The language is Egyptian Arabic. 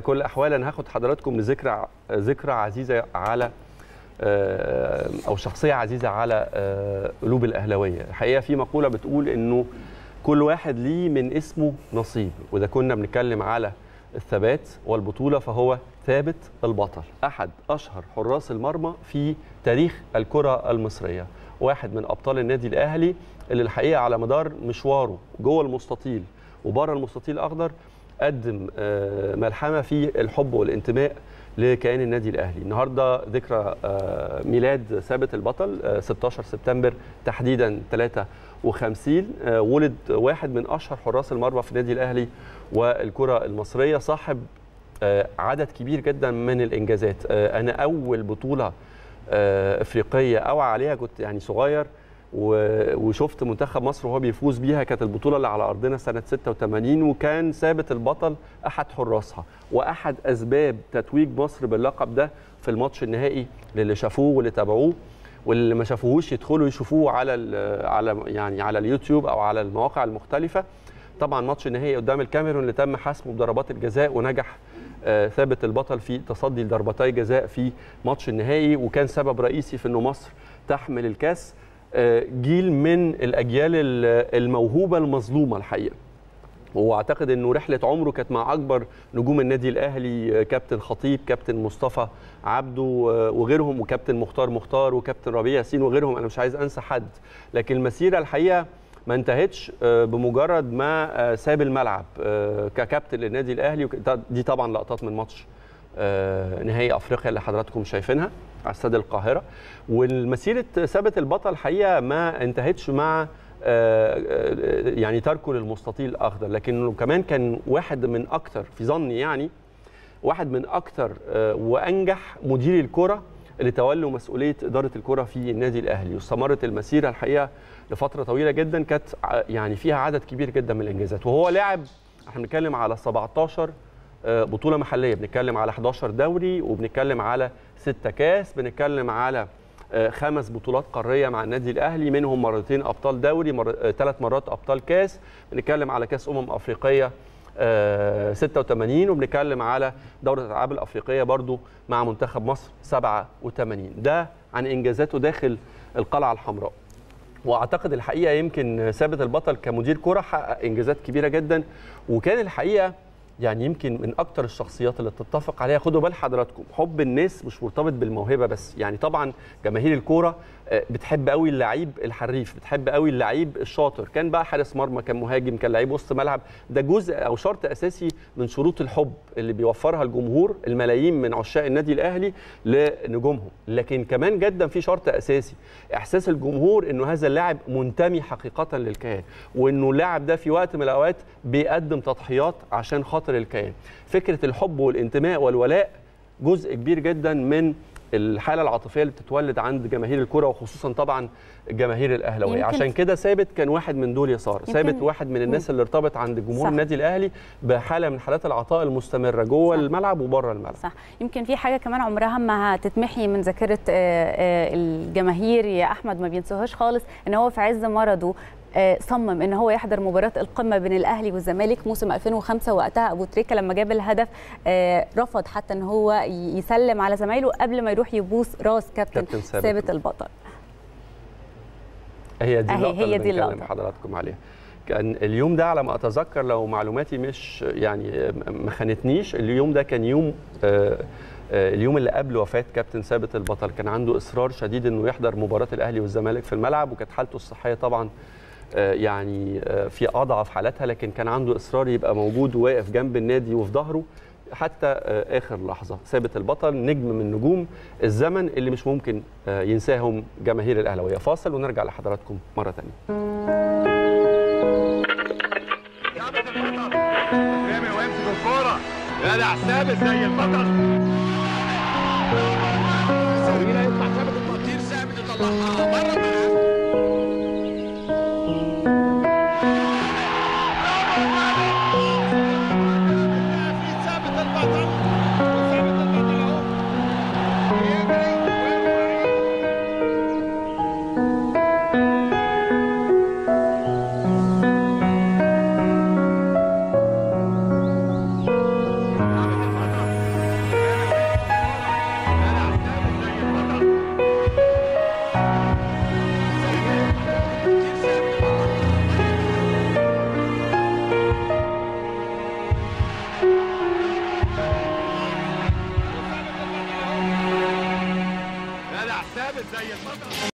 كل الاحوال انا هاخد حضراتكم لذكرى ذكرى عزيزه على آه، او شخصيه عزيزه على آه، قلوب الاهلاويه الحقيقه في مقوله بتقول انه كل واحد ليه من اسمه نصيب واذا كنا بنتكلم على الثبات والبطوله فهو ثابت البطل احد اشهر حراس المرمى في تاريخ الكره المصريه واحد من ابطال النادي الاهلي اللي الحقيقه على مدار مشواره جوه المستطيل وبره المستطيل الاخضر قدم آه، ملحمه في الحب والانتماء لكيان النادي الاهلي النهارده ذكرى آه، ميلاد ثابت البطل آه، 16 سبتمبر تحديدا 53 آه، ولد واحد من اشهر حراس المرمى في النادي الاهلي والكره المصريه صاحب آه، عدد كبير جدا من الانجازات آه، انا اول بطوله آه، افريقيه اوعى عليها كنت يعني صغير و- وشفت منتخب مصر وهو بيفوز بيها كانت البطوله اللي على ارضنا سنه 86 وكان ثابت البطل احد حراسها واحد اسباب تتويج مصر باللقب ده في الماتش النهائي للي شافوه واللي تابعوه واللي ما شافوهوش يدخلوا يشوفوه على ال- على يعني على اليوتيوب او على المواقع المختلفه طبعا ماتش النهائي قدام الكاميرون اللي تم حسمه بضربات الجزاء ونجح آه، ثابت البطل في تصدي لضربتي جزاء في ماتش النهائي وكان سبب رئيسي في انه مصر تحمل الكاس آه، جيل من الاجيال ال- الموهوبه المظلومه الحقيقه واعتقد انه رحله عمره كانت مع اكبر نجوم النادي الاهلي آه، كابتن خطيب كابتن مصطفى عبده آه، وغيرهم وكابتن مختار مختار وكابتن ربيع ياسين وغيرهم انا مش عايز انسى حد لكن المسيره الحقيقه ما انتهتش آه، بمجرد ما آه، ساب الملعب آه، ككابتن للنادي الاهلي وك- دي طبعا لقطات من ماتش آه، نهائي افريقيا اللي حضراتكم شايفينها على استاد القاهره والمسيره ثابت البطل الحقيقه ما انتهتش مع آه، آه، يعني تركه للمستطيل الاخضر لكنه كمان كان واحد من اكثر في ظني يعني واحد من اكثر آه، وانجح مديري الكره اللي تولوا مسؤوليه اداره الكره في النادي الاهلي واستمرت المسيره الحقيقه لفتره طويله جدا كانت ع- يعني فيها عدد كبير جدا من الانجازات وهو لاعب احنا بنتكلم على 17 آه، بطوله محليه بنتكلم على 11 دوري وبنتكلم على 6 كاس بنتكلم على آه، خمس بطولات قاريه مع النادي الاهلي منهم مرتين ابطال دوري مر... ثلاث مرات ابطال كاس بنتكلم على كاس امم افريقيه آه، 86 وبنتكلم على دوره الالعاب الافريقيه برضو مع منتخب مصر 87 ده عن انجازاته داخل القلعه الحمراء واعتقد الحقيقه يمكن ثابت البطل كمدير كره حقق انجازات كبيره جدا وكان الحقيقه يعني يمكن من اكتر الشخصيات اللي تتفق عليها خدوا بال حضراتكم حب الناس مش مرتبط بالموهبه بس يعني طبعا جماهير الكوره آه، بتحب قوي اللعيب الحريف بتحب قوي اللعيب الشاطر كان بقى حارس مرمى كان مهاجم كان لعيب وسط ملعب ده جزء او شرط اساسي من شروط الحب اللي بيوفرها الجمهور الملايين من عشاق النادي الاهلي لنجومهم لكن كمان جدا في شرط اساسي احساس الجمهور انه هذا اللاعب منتمي حقيقه للكيان وانه اللاعب ده في وقت من الاوقات بيقدم تضحيات عشان خاطر الكيان فكره الحب والانتماء والولاء جزء كبير جدا من الحاله العاطفيه اللي بتتولد عند جماهير الكره وخصوصا طبعا الجماهير الاهلاويه يمكن- عشان كده ثابت كان واحد من دول يسار يمكن- ثابت واحد من الناس اللي ارتبط عند جمهور صح. النادي الاهلي بحاله من حالات العطاء المستمره جوه صح. الملعب وبره الملعب صح يمكن في حاجه كمان عمرها ما هتتمحي من ذاكره آه، آه، الجماهير يا احمد ما بينسوهاش خالص ان هو في عز مرضه آه، صمم ان هو يحضر مباراه القمه بين الاهلي والزمالك موسم 2005 وقتها ابو تريكه لما جاب الهدف آه، رفض حتى ان هو ي- يسلم على زمايله قبل ما يروح يبوس راس كابتن, كابتن ثابت. ثابت البطل هي دي أهي اللقطه هي اللي دي بنكلم اللقطة. حضراتكم عليها كان اليوم ده على ما اتذكر لو معلوماتي مش يعني ما خانتنيش اليوم ده كان يوم آه، آه، اليوم اللي قبل وفاه كابتن ثابت البطل كان عنده اصرار شديد انه يحضر مباراه الاهلي والزمالك في الملعب وكانت حالته الصحيه طبعا آه، يعني آه، في اضعف حالاتها لكن كان عنده اصرار يبقى موجود وواقف جنب النادي وفي ظهره حتى آه، اخر لحظه ثابت البطل نجم من نجوم الزمن اللي مش ممكن آه، ينساهم جماهير الاهلاويه فاصل ونرجع لحضراتكم مره ثانيه ثابت البطل رامي ويمسك الكورة جدع ثابت زي البطل سوينا يطلع ثابت التطير ثابت يطلعها بره الملعب ثابت البطل ثابت البطل اهو يجري ويرفع ثابت البطل ثابت زي البطل